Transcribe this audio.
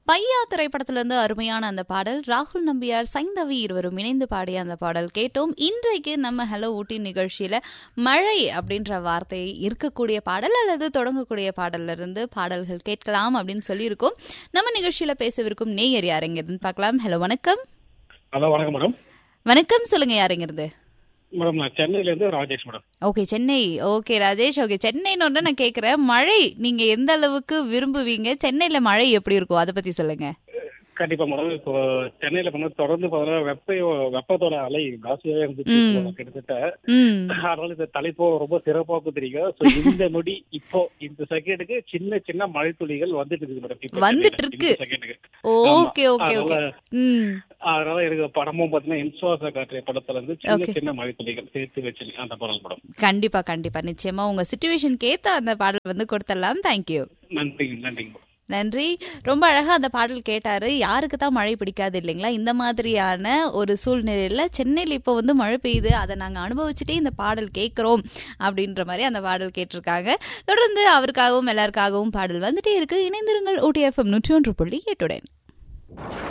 பையா திரைப்படத்திலிருந்து அருமையான அந்த பாடல் ராகுல் நம்பியார் சைந்தவி இருவரும் இணைந்து பாடிய அந்த பாடல் கேட்டோம் இன்றைக்கு நம்ம ஹலோ ஊட்டி நிகழ்ச்சியில மழை அப்படின்ற வார்த்தை இருக்கக்கூடிய பாடல் அல்லது தொடங்கக்கூடிய பாடல்ல இருந்து பாடல்கள் கேட்கலாம் அப்படின்னு சொல்லியிருக்கோம் நம்ம நிகழ்ச்சியில பேசவிருக்கும் நேயர் யாருங்கிறது பார்க்கலாம் ஹலோ வணக்கம் ஹலோ வணக்கம் மேடம் வணக்கம் சொல்லுங்க யாருங்கிறது மேடம் நான் சென்னையில இருந்து Rajesh madam okay Chennai okay Rajesh okay சென்னைன்னு ஒன்று நான் கேட்குறேன் மழை நீங்க எந்த அளவுக்கு விரும்புவீங்க சென்னையில மழை எப்படி இருக்கும் அதை பத்தி சொல்லுங்க கண்டிப்பா மேடம் இப்போ சென்னையில பண்ண தொடர்ந்து பார்த்தா வெப்ப வெப்பத்தோட அலை ஜாஸ்தியாவே இருந்துச்சு ம். இப்போ கிட்டத்தட்ட ம் அதனால இந்த தலைப்போ ரொம்ப சிறப்பா தெரியும் ஸோ இந்த நொடி இப்போ இந்த செகண்டுக்கு சின்ன சின்ன மழை துளிகள் வந்துட்டு இருக்கு மேடம் இப்போ வந்துட்டு சென்னையில, இருக்கு. இந்த செகண்டுக்கு ஓகே ஓகே ஓகே அதனால ம் அதனால எனக்கு படமும் பாத்தீங்கன்னா இன்சுவாச காற்று படத்துல இருந்து சின்ன Okay. சின்ன மழை துளிகள் சேர்த்து வச்சு அந்த படம் படம் கண்டிப்பா கண்டிப்பா நிச்சயமா உங்க சுச்சுவேஷனுக்கு ஏத்த அந்த பாடல் வந்து கொடுத்துடலாம் தேங்க்யூ நன்றிங்க நன்றிங்க மேடம் நன்றி ரொம்ப அழகா அந்த பாடல் கேட்டாரு யாருக்கு தான் மழை பிடிக்காது இல்லைங்களா இந்த மாதிரியான ஒரு சூழ்நிலையில சென்னையில இப்போ வந்து மழை பெய்யுது அதை நாங்க அனுபவிச்சுட்டே இந்த பாடல் கேட்கிறோம் அப்படின்ற மாதிரி அந்த பாடல் கேட்டிருக்காங்க தொடர்ந்து அவருக்காகவும் எல்லாருக்காகவும் பாடல் வந்துட்டே இருக்கு இணைந்திருங்கள் ஓடிஎஃப்எம் நூற்றி ஒன்று புள்ளி எட்டுடன்